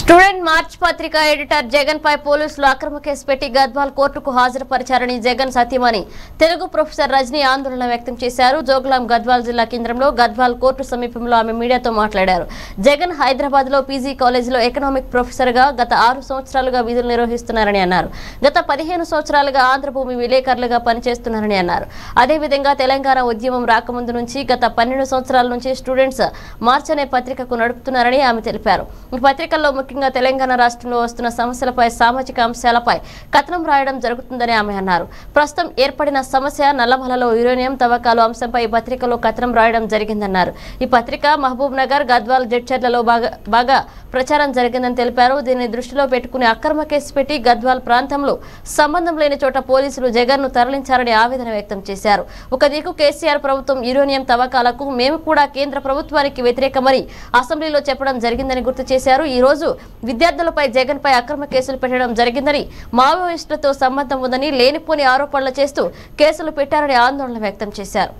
student march పత్రిక editor Jagan పై పోలీసులు అక్రమ కేసు పెట్టి గద్వాల్ కోర్టుకు హాజరుపరిచారని జగన్ సత్యమని తెలుగు ప్రొఫెసర్ రజనీ ఆందోళన వ్యక్తం చేశారు జోగులాం గద్వాల్ జిల్లా కేంద్రంలో గద్వాల్ కోర్టు సమీపంలో ఆమె మీడియాతో మాట్లాడారు జగన్ హైదరాబాద్ లో పీజీ కాలేజీలో ఎకనామిక్ ప్రొఫెసర్ గా గత ఆరు సంవత్సరాలుగా విధులు నిర్వహిస్తున్నారని అన్నారు గత పదిహేను సంవత్సరాలుగా ఆంధ్రభూమి విలేకరులుగా పనిచేస్తున్నారని అన్నారు అదేవిధంగా తెలంగాణ ఉద్యమం రాకముందు నుంచి గత పన్నెండు సంవత్సరాల నుంచి స్టూడెంట్స్ మార్చ్ అనే పత్రికకు నడుపుతున్నారని ఆమె తెలిపారు ఈ పత్రికల్లో ముఖ్యంగా తెలంగాణ రాష్ట్రంలో వస్తున్న సమస్యలపై సామాజిక అంశాలపై కథనం రాయడం జరుగుతుందని ఆమె అన్నారు ప్రస్తుతం ఏర్పడిన సమస్య నల్లమలలో యురేనియం తవ్వకాలు అంశంపై ఈ పత్రికలో కథనం రాయడం జరిగిందన్నారు ఈ పత్రిక మహబూబ్ నగర్ గద్వాల్ జడ్చర్లలో బాగా బాగా ప్రచారం జరిగిందని తెలిపారు దీన్ని దృష్టిలో పెట్టుకుని అక్రమ కేసు పెట్టి గద్వాల్ ప్రాంతంలో సంబంధం లేని చోట పోలీసులు జగన్ ను తరలించారని ఆవేదన వ్యక్తం చేశారు ఒక దిక్కు కేసీఆర్ ప్రభుత్వం యురేనియం తవ్వకాలకు మేము కూడా కేంద్ర ప్రభుత్వానికి వ్యతిరేకమని అసెంబ్లీలో చెప్పడం జరిగిందని గుర్తు చేశారు ఈ రోజు విద్యార్థులపై జగన్ పై అక్రమ కేసులు పెట్టడం జరిగిందని మావోయిస్టులతో సంబంధం ఉందని లేనిపోని ఆరోపణలు చేస్తూ కేసులు పెట్టారని ఆందోళన వ్యక్తం చేశారు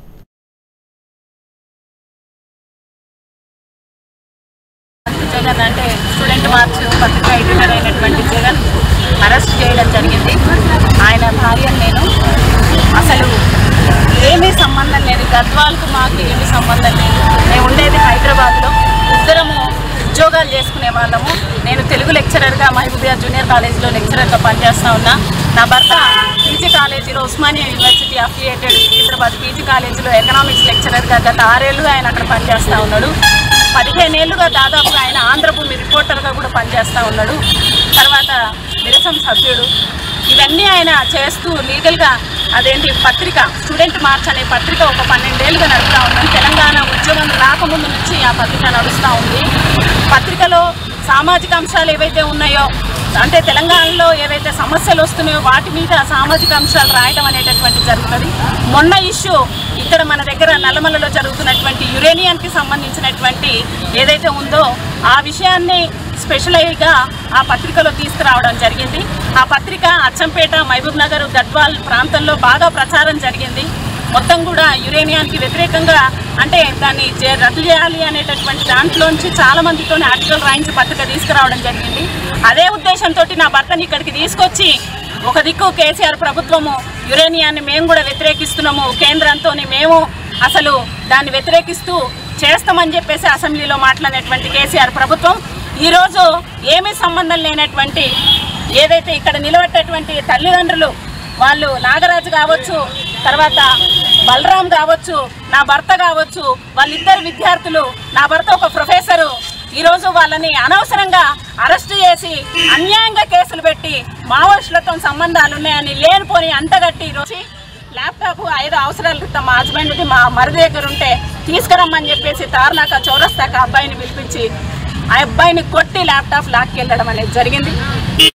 జగన్ అంటే స్టూడెంట్ మార్చ్ పత్రిక ఎడిటర్ అయినటువంటి జగన్ అరెస్ట్ చేయడం జరిగింది ఆయన భార్యను నేను అసలు ఏమీ సంబంధం లేదు గద్వాల్కు మాకు ఏమీ సంబంధం లేదు మేము ఉండేది హైదరాబాద్లో ఇద్దరము ఉద్యోగాలు చేసుకునే వాళ్ళము నేను తెలుగు లెక్చరర్గా మహబూబియా జూనియర్ కాలేజీలో లెక్చరర్గా పనిచేస్తా ఉన్నా నా భర్త పీజీ కాలేజీలో Osmania university affiliated Hyderabad PG కాలేజీలో ఎకనామిక్స్ లెక్చరర్గా గత ఆరేళ్లుగా ఆయన అక్కడ పనిచేస్తూ ఉన్నాడు పదిహేనేళ్లుగా దాదాపు ఆయన ఆంధ్రభూమి రిపోర్టర్గా కూడా పనిచేస్తూ ఉన్నాడు తర్వాత నిరసన సభ్యుడు ఇవన్నీ ఆయన చేస్తూ లీగల్గా అదేంటి పత్రిక స్టూడెంట్ మార్చ్ అనే పత్రిక ఒక పన్నెండేళ్ళుగా నడుపుతా ఉన్నాం తెలంగాణ ఉద్యమం రాకముందు నుంచి ఆ పత్రిక నడుస్తూ ఉంది పత్రికలో సామాజిక అంశాలు ఏవైతే ఉన్నాయో అంటే తెలంగాణలో ఏవైతే సమస్యలు వస్తున్నాయో వాటి మీద సామాజిక అంశాలు రాయడం అనేటటువంటి జరుగుతుంది మొన్న ఇష్యూ ఇక్కడ మన దగ్గర నల్లమలలో జరుగుతున్నటువంటి యురేనియానికి సంబంధించినటువంటి ఏదైతే ఉందో ఆ విషయాన్ని స్పెషలైజ్గా ఆ పత్రికలో తీసుకురావడం జరిగింది ఆ పత్రిక అచ్చంపేట మహబూబ్ నగర్ గద్వాల్ ప్రాంతంలో బాగా ప్రచారం జరిగింది మొత్తం కూడా యురేనియానికి వ్యతిరేకంగా అంటే దాన్ని జే- రద్దు చేయాలి అనేటటువంటి దాంట్లోంచి చాలా మందితో ఆర్టికల్ రాయించి పత్రిక తీసుకురావడం జరిగింది అదే ఉద్దేశంతో నా భర్తని ఇక్కడికి తీసుకొచ్చి ఒక దిక్కు కేసీఆర్ ప్రభుత్వము యురేనియాన్ని మేము కూడా వ్యతిరేకిస్తున్నాము కేంద్రంతో మేము అసలు దాన్ని వ్యతిరేకిస్తూ చేస్తామని చెప్పేసి అసెంబ్లీలో మాట్లాడినటువంటి కేసీఆర్ ప్రభుత్వం ఈరోజు ఏమీ సంబంధం లేనటువంటి ఏదైతే ఇక్కడ నిలబెట్టేటువంటి తల్లిదండ్రులు వాళ్ళు నాగరాజు కావచ్చు తర్వాత బలరాం కావచ్చు నా భర్త కావచ్చు వాళ్ళిద్దరు విద్యార్థులు నా భర్త ఒక ప్రొఫెసరు ఈరోజు వాళ్ళని అనవసరంగా అరెస్ట్ చేసి అన్యాయంగా కేసులు పెట్టి మావోయిస్టులతో సంబంధాలు ఉన్నాయని లేనిపోని అంటగట్టి ఈరోజు ల్యాప్టాప్ ఐదు అవసరాల క్రితం మా హస్బెండ్ది మా మరిది దగ్గర ఉంటే తీసుకురమ్మని చెప్పేసి తారనాక చౌరస్తాక అబ్బాయిని పిలిపించి ఆ అబ్బాయిని కొట్టి ల్యాప్టాప్ లాక్కెళ్ళడం అనేది జరిగింది